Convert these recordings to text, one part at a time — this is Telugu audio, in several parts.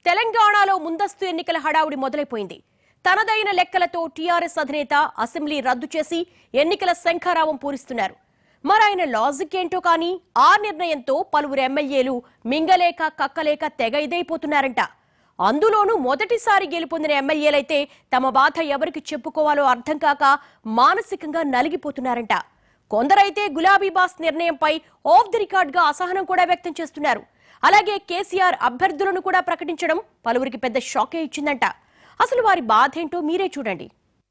తెలంగాణలో ముందస్తు ఎన్నికల హడావుడి మొదలైపోయింది తనదైన లెక్కలతో టీఆర్ఎస్ అధినేత అసెంబ్లీ రద్దు చేసి ఎన్నికల శంఖారావం పూరిస్తున్నారు మరాయన లాజిక్ ఏంటో కానీ ఆ నిర్ణయంతో పలువురు ఎమ్మెల్యేలు మింగలేక కక్కలేక తెగ ఇదైపోతున్నారంట అందులోనూ మొదటిసారి గెలుపొందిన ఎమ్మెల్యేలైతే తమ బాధ ఎవరికి చెప్పుకోవాలో అర్థం కాక మానసికంగా నలిగిపోతున్నారంట కొందరైతే గులాబీ బాస్ నిర్ణయంపై ఆఫ్ ది రికార్డ్ గా అసహనం కూడా వ్యక్తం చేస్తున్నారు అలాగే కేసీఆర్ అభ్యర్థులను కూడా ప్రకటించడం పలువురికి పెద్ద షాకే ఇచ్చిందంట అసలు వారి బాధ ఏంటో మీరే చూడండి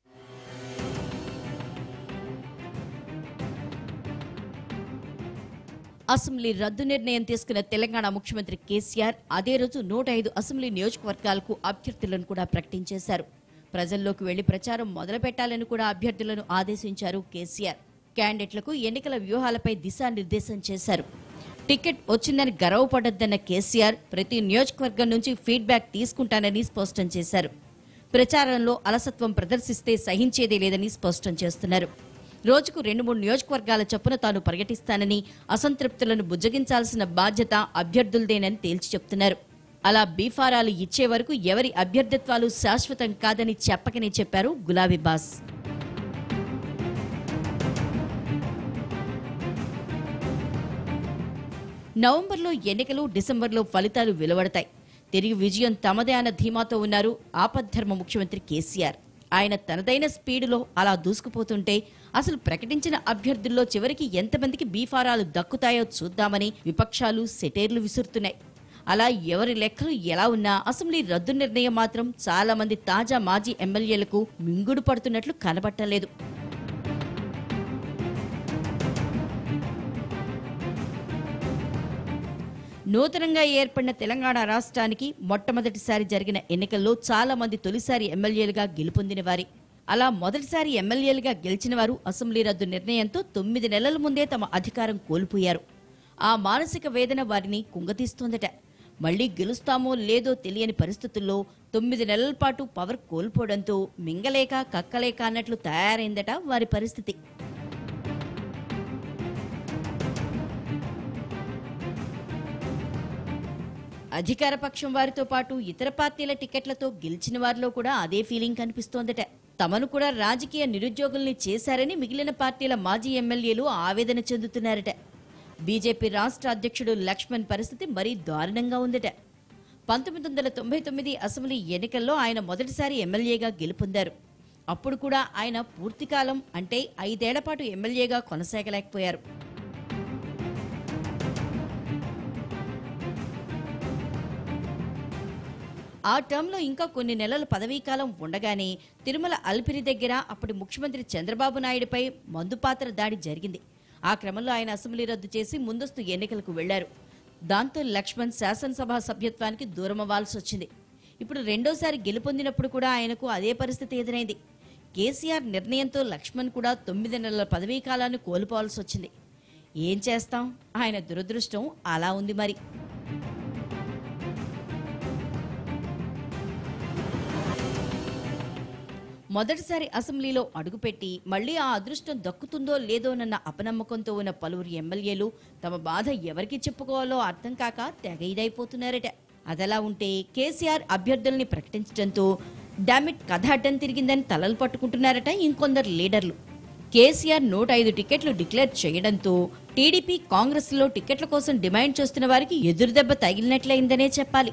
అసెంబ్లీ రద్దు నిర్ణయం తీసుకున్న తెలంగాణ ముఖ్యమంత్రి కేసీఆర్ అదే రోజు నూట ఐదు అసెంబ్లీ నియోజకవర్గాలకు అభ్యర్థులను కూడా ప్రకటించేశారు ప్రజల్లోకి వెళ్లి ప్రచారం మొదలు పెట్టాలని కూడా అభ్యర్థులను ఆదేశించారు కేసీఆర్ క్యాండిడేట్లకు ఎన్నికల వ్యూహాలపై దిశానిర్దేశం చేశారు టికెట్ వచ్చిందని గర్వపడొద్దన్న కేసీఆర్ ప్రతి నియోజకవర్గం నుంచి ఫీడ్బ్యాక్ తీసుకుంటానని స్పష్టం చేశారు ప్రచారంలో అలసత్వం ప్రదర్శిస్తే సహించేదే లేదని స్పష్టం చేస్తున్నారు రోజుకు రెండు మూడు నియోజకవర్గాల చొప్పున తాను పర్యటిస్తానని అసంతృప్తులను బుజ్జగించాల్సిన బాధ్యత అభ్యర్థులదేనని తేల్చి చెప్తున్నారు అలా బీఫారాలు ఇచ్చే వరకు ఎవరి అభ్యర్థిత్వాలు శాశ్వతం కాదని చెప్పకనే చెప్పారు గులాబీ బాస్ నవంబర్లో ఎన్నికలు డిసెంబర్లో ఫలితాలు వెలువడతాయి తిరిగి విజయం తమదే అన్న ధీమాతో ఉన్నారు ఆపద్ధర్మ ముఖ్యమంత్రి కేసీఆర్ ఆయన తనదైన స్పీడులో అలా దూసుకుపోతుంటే అసలు ప్రకటించిన అభ్యర్థుల్లో చివరికి ఎంతమందికి బీఫారాలు దక్కుతాయో చూద్దామని విపక్షాలు సెటేర్లు విసురుతున్నాయి అలా ఎవరి లెక్కలు ఎలా ఉన్నా అసెంబ్లీ రద్దు నిర్ణయం మాత్రం చాలా మంది తాజా మాజీ ఎమ్మెల్యేలకు మింగుడు పడుతున్నట్లు కనబట్టలేదు నూతనంగా ఏర్పడిన తెలంగాణ రాష్ట్రానికి మొట్టమొదటిసారి జరిగిన ఎన్నికల్లో చాలా మంది తొలిసారి ఎమ్మెల్యేలుగా గెలుపొందిన వారి అలా మొదటిసారి ఎమ్మెల్యేలుగా గెలిచిన వారు అసెంబ్లీ రద్దు నిర్ణయంతో తొమ్మిది నెలల ముందే తమ అధికారం కోల్పోయారు ఆ మానసిక వేదన వారిని కుంగతీస్తోందట మళ్లీ గెలుస్తామో లేదో తెలియని పరిస్థితుల్లో తొమ్మిది నెలల పాటు పవర్ కోల్పోవడంతో మింగలేక కక్కలేక అన్నట్లు తయారైందట వారి పరిస్థితి అధికార పక్షం వారితో పాటు ఇతర పార్టీల టికెట్లతో గెలిచిన వారిలో కూడా అదే ఫీలింగ్ కనిపిస్తోందట తమను కూడా రాజకీయ నిరుద్యోగుల్ని చేశారని మిగిలిన పార్టీల మాజీ ఎమ్మెల్యేలు ఆవేదన చెందుతున్నారట బీజేపీ రాష్ట్ర అధ్యక్షుడు లక్ష్మణ్ పరిస్థితి మరీ దారుణంగా ఉందట పంతొమ్మిది వందల తొంభై తొమ్మిది అసెంబ్లీ ఎన్నికల్లో ఆయన మొదటిసారి ఎమ్మెల్యేగా గెలుపొందారు అప్పుడు కూడా ఆయన పూర్తికాలం అంటే ఐదేళ్ల పాటు ఎమ్మెల్యేగా కొనసాగలేకపోయారు ఆ టర్మ్లో ఇంకా కొన్ని నెలల పదవీకాలం ఉండగానే తిరుమల అల్పిరి దగ్గర అప్పటి ముఖ్యమంత్రి చంద్రబాబు నాయుడుపై మందుపాత్ర దాడి జరిగింది ఆ క్రమంలో ఆయన అసెంబ్లీ రద్దు చేసి ముందస్తు ఎన్నికలకు వెళ్లారు దాంతో లక్ష్మణ్ శాసనసభ సభ్యత్వానికి దూరం అవ్వాల్సి వచ్చింది ఇప్పుడు రెండోసారి గెలుపొందినప్పుడు కూడా ఆయనకు అదే పరిస్థితి ఎదురైంది కేసీఆర్ నిర్ణయంతో లక్ష్మణ్ కూడా తొమ్మిది నెలల పదవీ కాలాన్ని కోల్పోవాల్సి వచ్చింది ఏం చేస్తాం ఆయన దురదృష్టం అలా ఉంది మరి మొదటిసారి అసెంబ్లీలో అడుగుపెట్టి మళ్లీ ఆ అదృష్టం దక్కుతుందో లేదోనన్న అపనమ్మకంతో ఉన్న పలువురు ఎమ్మెల్యేలు తమ బాధ ఎవరికి చెప్పుకోవాలో అర్థం కాక తెగ ఇదైపోతున్నారట అదలా ఉంటే కేసీఆర్ అభ్యర్థుల్ని ప్రకటించడంతో డామిట్ కథ అడ్డం తిరిగిందని తలలు పట్టుకుంటున్నారట ఇంకొందరు లీడర్లు కేసీఆర్ నూట ఐదు టికెట్లు డిక్లేర్ చేయడంతో టీడీపీ కాంగ్రెస్లో టికెట్ల కోసం డిమాండ్ చేస్తున్న వారికి ఎదురుదెబ్బ తగిలినట్లయిందనే చెప్పాలి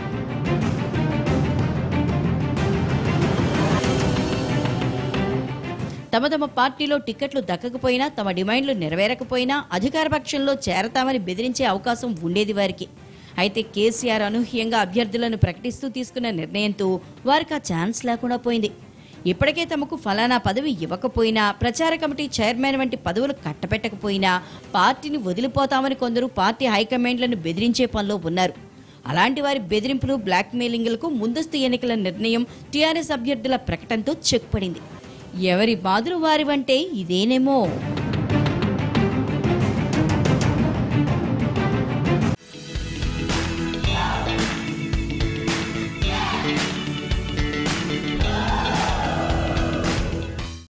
తమ తమ పార్టీలో టికెట్లు దక్కకపోయినా తమ డిమాండ్లు నెరవేరకపోయినా అధికార పక్షంలో చేరతామని బెదిరించే అవకాశం ఉండేది వారికి అయితే కేసీఆర్ అనూహ్యంగా అభ్యర్థులను ప్రకటిస్తూ తీసుకున్న నిర్ణయంతో వారికి ఆ ఛాన్స్ లేకుండా పోయింది ఇప్పటికే తమకు ఫలానా పదవి ఇవ్వకపోయినా ప్రచార కమిటీ చైర్మన్ వంటి పదవులు కట్టపెట్టకపోయినా పార్టీని వదిలిపోతామని కొందరు పార్టీ హైకమాండ్లను బెదిరించే పనిలో ఉన్నారు అలాంటి వారి బెదిరింపులు బ్లాక్మెయిలింగ్లకు ముందస్తు ఎన్నికల నిర్ణయం టీఆర్ఎస్ అభ్యర్థుల ప్రకటనతో చెక్ పడింది ఎవరి బాధలు వారివంటే ఇదేనేమో